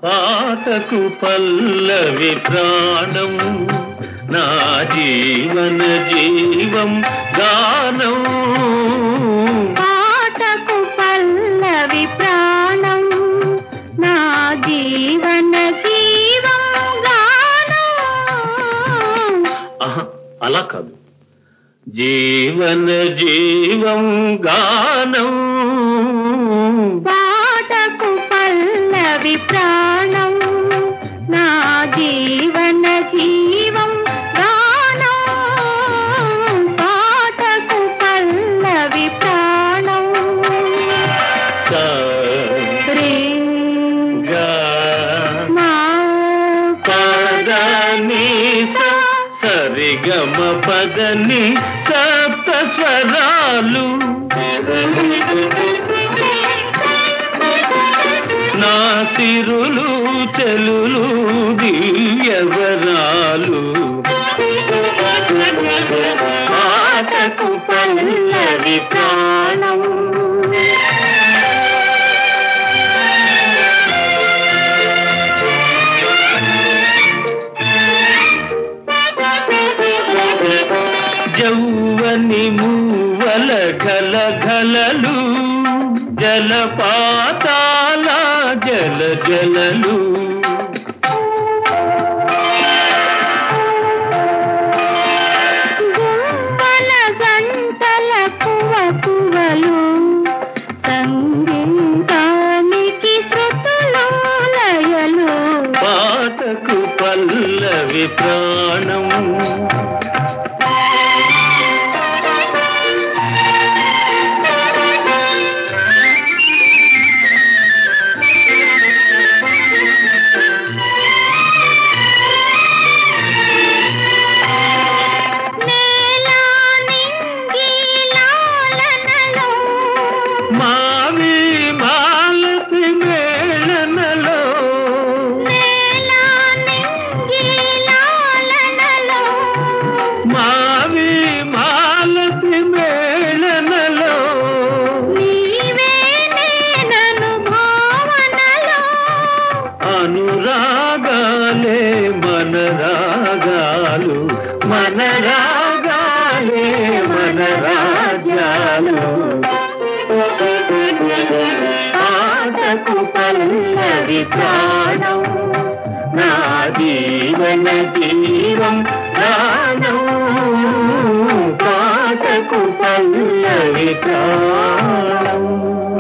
పాటకు పల్లవి ప్రాణం నా జీవన జీవం గానం పాటకు పల్లవి ప్రాణం నా జీవన జీవం గానం ఆహా, అలా కాదు జీవన జీవం గానం పాటకు పల్లవి ప్రాణం నా జీవన జీవం గానం పాటకు పల్లవి ప్రాణం స రే గ మా పదని స సరిగమ పదని సప్త స్వరాలు నా సిరులు చెలులు దివ్యవరాలు పాటకు పల్లవి ప్రాణం జౌవని మూవల ఘల ఘలలు జలపాతాల జల జలలు గుంపల సంతల కువ కువలు సంగీతానికి శృతులు లయలు పాటకు పల్లవి ప్రాణం నేలా నింగి లాలనలో మావి మాలతి మేళనలో నేలా నింగి లాలనలో మావి మాలతి మేళనలో నీవే నేనను భావనలో అనురాగాలే మన రాగాలు మన రాగాలే మన రాజ్యాలు పాటకు పల్లవి ప్రాణం నా జీవన జీవం ప్రాణం పాటకు పల్లవి ప్రాణం